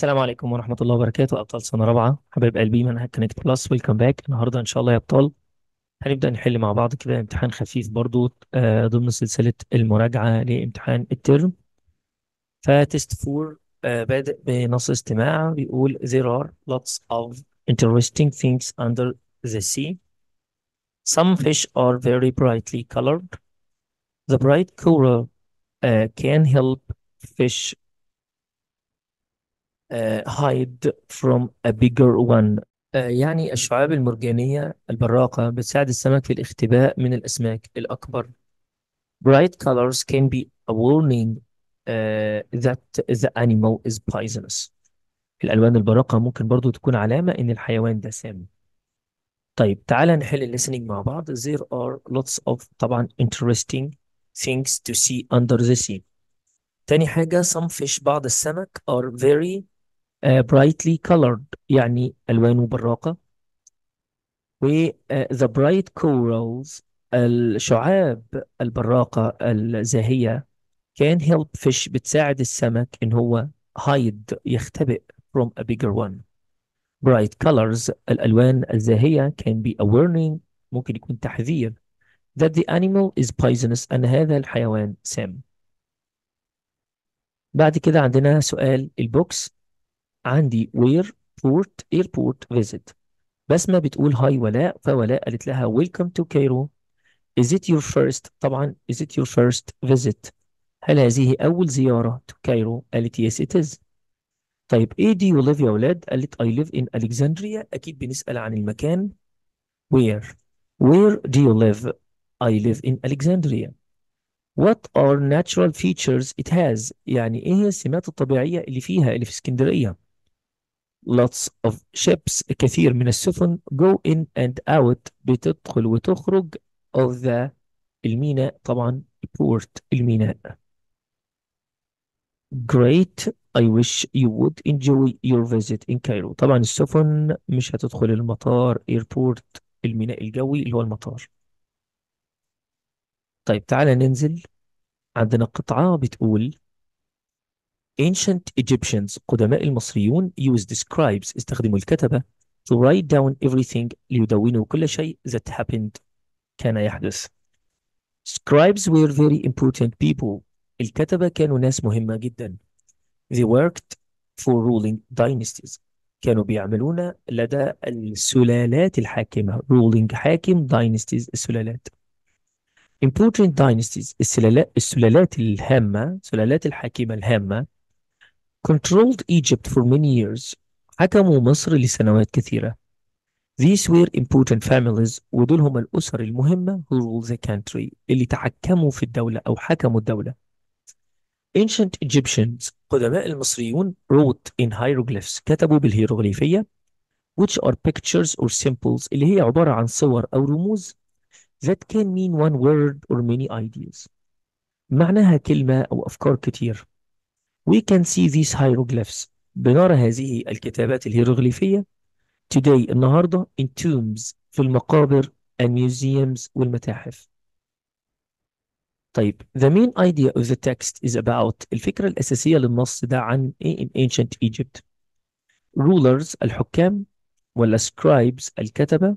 السلام عليكم ورحمة الله وبركاته أبطال سنة رابعة حبايب قلبي منهج كونكت بلس ويلكم باك النهاردة إن شاء الله يا أبطال هنبدأ نحل مع بعض كده امتحان خفيف برضو آه، ضمن سلسلة المراجعة لامتحان الترم فتست فور آه، بادئ بنص استماع بيقول there are lots of interesting things under the sea some fish are very brightly colored the bright color uh, can help fish uh, hide from a bigger one آه، يعني الشعاب المرجانية البراقة بتساعد السمك في الاختباء من الأسماك الأكبر bright colors can be a warning uh, that the animal is poisonous الألوان البراقة ممكن برضو تكون علامة إن الحيوان ده سام طيب تعالى نحل الليسننج مع بعض there are lots of طبعا interesting things to see under the sea تاني حاجة some fish بعض السمك are very uh, brightly colored يعني ألوانه براقة و uh, the bright corals الشعاب البراقة الزاهية can help fish بتساعد السمك إن هو hide يختبئ from a bigger one bright colors الألوان الزاهية can be a warning ممكن يكون تحذير that the animal is poisonous أن هذا الحيوان سام بعد كده عندنا سؤال البوكس عندي where port airport visit بسمة بتقول هاي ولاء فولاء قالت لها welcome to Cairo is it your first طبعا is it your first visit هل هذه أول زيارة to Cairo قالت yes it is طيب ايه دي you live يا ولاد قالت I live in Alexandria أكيد بنسأل عن المكان where where do you live I live in Alexandria What are natural features it has يعني ايه هي السمات الطبيعية اللي فيها اللي في اسكندرية lots of ships كثير من السفن go in and out بتدخل وتخرج of the الميناء طبعا port الميناء great I wish you would enjoy your visit in Cairo طبعا السفن مش هتدخل المطار airport الميناء الجوي اللي هو المطار طيب تعالى ننزل عندنا قطعة بتقول Ancient Egyptians قدماء المصريون used scribes استخدموا الكتبة to write down everything ليدونوا كل شيء that happened كان يحدث Scribes were very important people الكتبة كانوا ناس مهمة جدا They worked for ruling dynasties كانوا بيعملون لدى السلالات الحاكمة ruling حاكم dynasties السلالات important dynasties السلالات السلالات الهامة سلالات الحاكمة الهامة controlled Egypt for many years حكموا مصر لسنوات كثيرة These were important families ودول هم الأسر المهمة who rule the country اللي تحكموا في الدولة أو حكموا الدولة Ancient Egyptians قدماء المصريون wrote in hieroglyphs كتبوا بالهيروغليفية which are pictures or symbols اللي هي عبارة عن صور أو رموز that can mean one word or many ideas معناها كلمة أو أفكار كتير We can see these hieroglyphs بنرى هذه الكتابات الهيروغليفية today النهاردة in tombs في المقابر and museums والمتاحف طيب the main idea of the text is about الفكرة الأساسية للنص ده عن إيه in ancient Egypt rulers الحكام ولا scribes الكتبة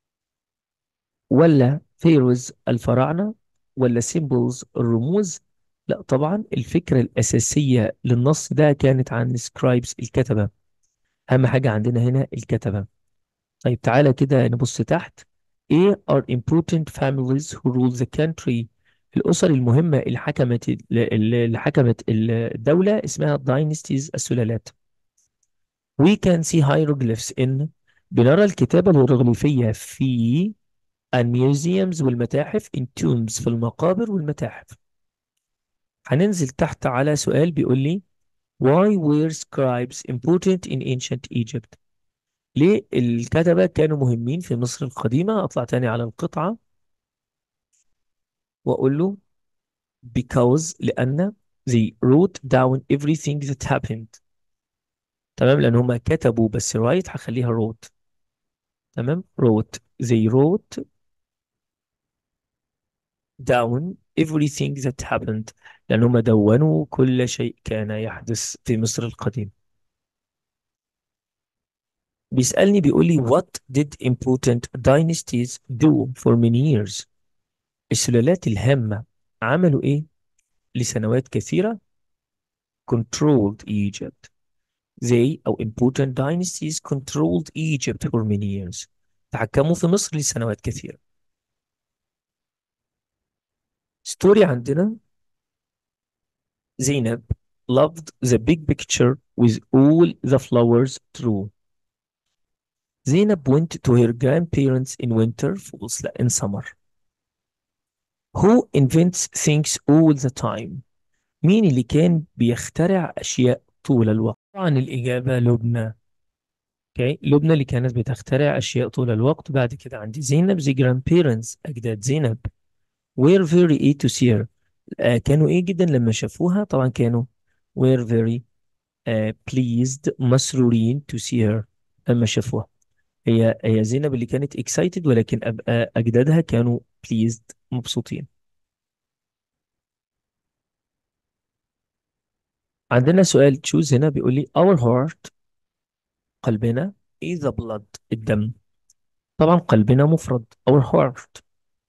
ولا pharaohs الفراعنة ولا symbols الرموز لا طبعا الفكرة الأساسية للنص ده كانت عن scribes الكتبة أهم حاجة عندنا هنا الكتبة طيب تعالى كده نبص تحت ايه are important families who rule the country الأسر المهمة اللي حكمت اللي حكمت الدولة اسمها dynasties السلالات we can see hieroglyphs in بنرى الكتابة الهيروغليفية في الميوزيومز والمتاحف in tombs في المقابر والمتاحف هننزل تحت على سؤال بيقول لي why were scribes important in ancient Egypt ليه الكتبة كانوا مهمين في مصر القديمة أطلع تاني على القطعة وأقول له because لأن they wrote down everything that happened تمام لأن هما كتبوا بس write هخليها wrote تمام wrote they wrote down everything that happened لأن هما دونوا كل شيء كان يحدث في مصر القديم بيسألني بيقول لي what did important dynasties do for many years السلالات الهامة عملوا ايه لسنوات كثيرة controlled Egypt they أو important dynasties controlled Egypt for many years تحكموا في مصر لسنوات كثيرة ستوري عندنا زينب loved the big picture with all the flowers true Zainab went to her grandparents in winter, falls لا in summer. Who invents things all the time? مين اللي كان بيخترع أشياء طول الوقت؟ طبعا الإجابة لبنى. Okay. لبنى اللي كانت بتخترع أشياء طول الوقت. بعد كده عندي زينب the grandparents أجداد زينب. were very eager to see her. آه كانوا إيه جدا لما شافوها؟ طبعا كانوا were very uh, pleased مسرورين to see her لما شافوها. هي هي زينب اللي كانت excited ولكن أب- آه، أجدادها كانوا pleased مبسوطين. عندنا سؤال تشوز هنا بيقول لي our heart قلبنا is the blood الدم طبعا قلبنا مفرد our heart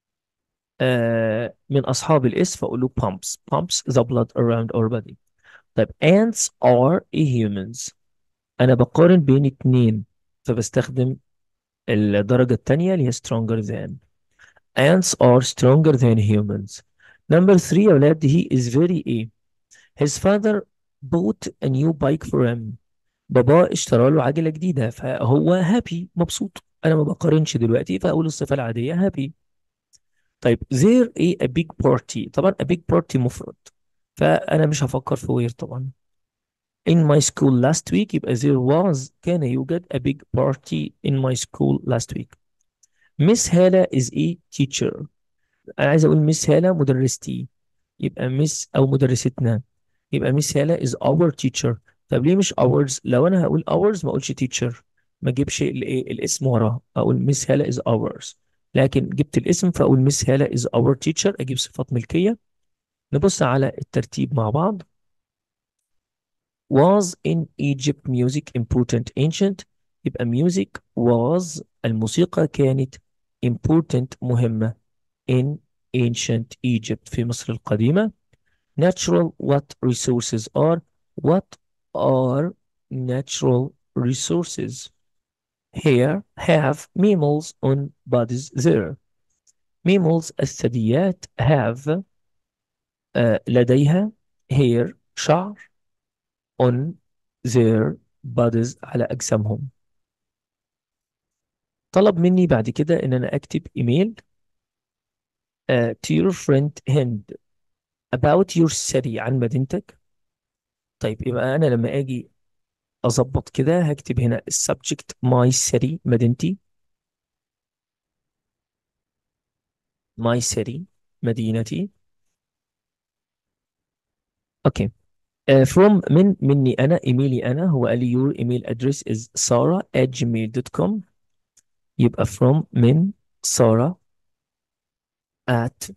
آه من أصحاب الإس فأقول له pumps pumps the blood around our body طيب ants are humans أنا بقارن بين اتنين فبستخدم الدرجة التانية اللي هي stronger than ants are stronger than humans number three يا ولاد he is very ايه his father bought a new bike for him بابا اشترى له عجلة جديدة فهو هابي مبسوط انا ما بقارنش دلوقتي فاقول الصفة العادية هابي طيب there ايه a big party طبعا a big party مفرد فانا مش هفكر في where طبعا in my school last week يبقى there was كان يوجد a big party in my school last week Miss هالة is a teacher انا عايز اقول ميس هالة مدرستي يبقى ميس او مدرستنا يبقى ميس هالة is our teacher طب ليه مش ours لو انا هقول ours ما اقولش teacher ما اجيبش الايه الاسم وراه اقول ميس هالة is ours لكن جبت الاسم فاقول ميس هالة is our teacher اجيب صفات ملكية نبص على الترتيب مع بعض was in Egypt music important ancient يبقى music was الموسيقى كانت important مهمة in ancient Egypt في مصر القديمة natural what resources are what are natural resources here have mammals on bodies there mammals الثدييات have آه، لديها hair شعر on their bodies على أجسامهم طلب مني بعد كده إن أنا أكتب إيميل آه، to your friend هند about your city عن مدينتك طيب يبقى أنا لما أجي أظبط كده هكتب هنا subject my city مدينتي my city مدينتي أوكي آه، from من مني أنا إيميلي أنا هو قال لي your email address is sarah at gmail.com يبقى from من sarah at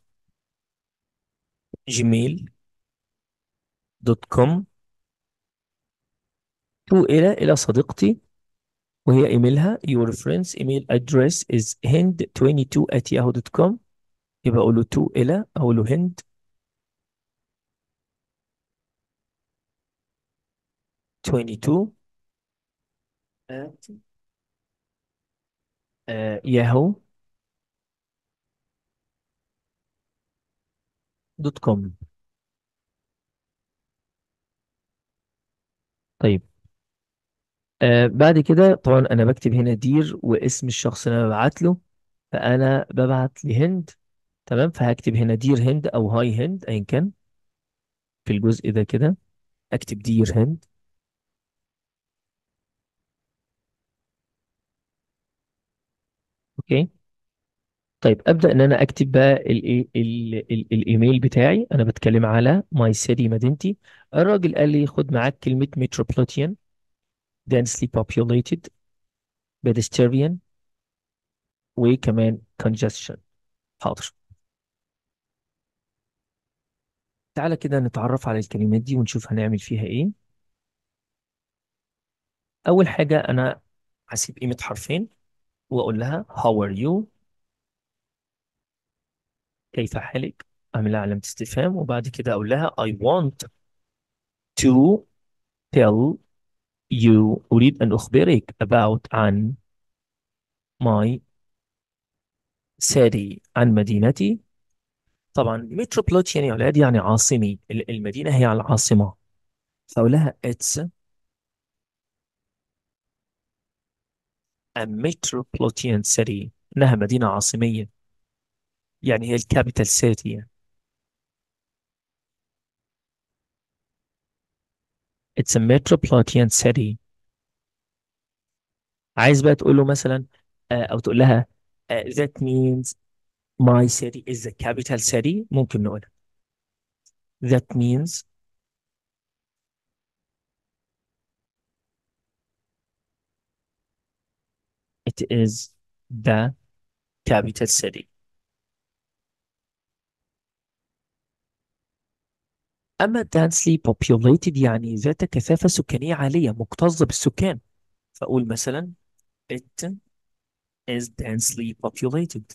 gmail.com to إلى إلى صديقتي وهي إيميلها your friend's email address is hind22 at yahoo.com يبقى أقول له to إلى أقول له هند twenty two at uh, yahoo دوت كوم طيب آه بعد كده طبعا انا بكتب هنا دير واسم الشخص اللي انا ببعت له فانا ببعت لهند تمام فهكتب هنا دير هند او هاي هند ايا كان في الجزء ده كده اكتب دير هند اوكي طيب ابدا ان انا اكتب بقى الايه ال- ال- الايميل بتاعي انا بتكلم على ماي سيتي مدينتي الراجل قال لي خد معاك كلمه metropolitan densely populated pedestrian وكمان congestion حاضر تعالى كده نتعرف على الكلمات دي ونشوف هنعمل فيها ايه اول حاجة انا هسيب قيمة حرفين وأقول لها how are you كيف حالك أعمل لها علامة استفهام وبعد كده أقول لها I want to tell you أريد أن أخبرك about عن my city عن مدينتي طبعا metropolitan يا أولاد يعني عاصمي ال- المدينة هي العاصمة فأقول لها it's a metropolitan city إنها مدينة عاصمية يعني هي الكابيتال سيتي يعني. it's a metropolitan city عايز بقى تقول له مثلا آه، أو تقول لها آه، that means my city is the capital city ممكن نقولها that means it is the capital city أما densely populated يعني ذات كثافة سكانية عالية مكتظة بالسكان فأقول مثلا it is densely populated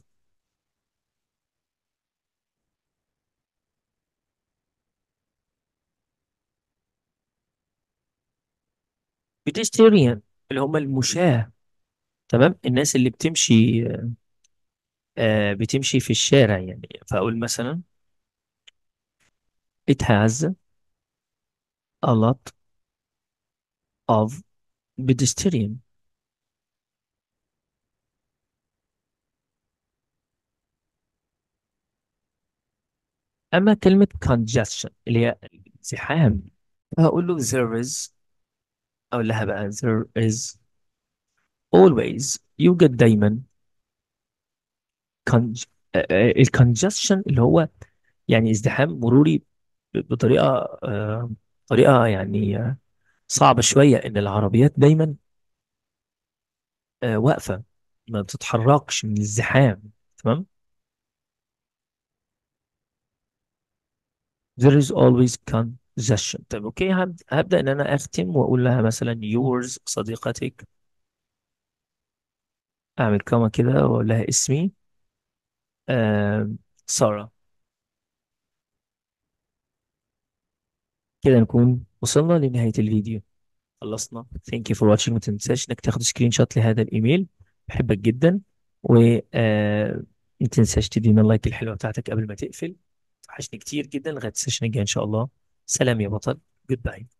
pedestrian اللي هم المشاة تمام الناس اللي بتمشي آه بتمشي في الشارع يعني فأقول مثلا it has a lot of pedestrian أما كلمة congestion اللي هي زحام فهقول له there is أقول لها بقى there is always يوجد دايما conj- آه، آه، الcongestion اللي هو يعني ازدحام مروري ب- بطريقة آه، طريقة يعني آه، صعبة شوية إن العربيات دايما آه، واقفة ما بتتحركش من الزحام تمام there is always congestion طيب اوكي هب- هبدأ ان انا اختم واقول لها مثلا yours صديقتك اعمل كما كده واقول لها اسمي آه سارة كده نكون وصلنا لنهاية الفيديو خلصنا thank you for watching ما تنساش انك تاخد سكرين شوت لهذا الايميل بحبك جدا و آه ما تنساش تدينا اللايك الحلوة بتاعتك قبل ما تقفل وحشني كتير جدا لغاية السيشن الجاي ان شاء الله سلام يا بطل جود باي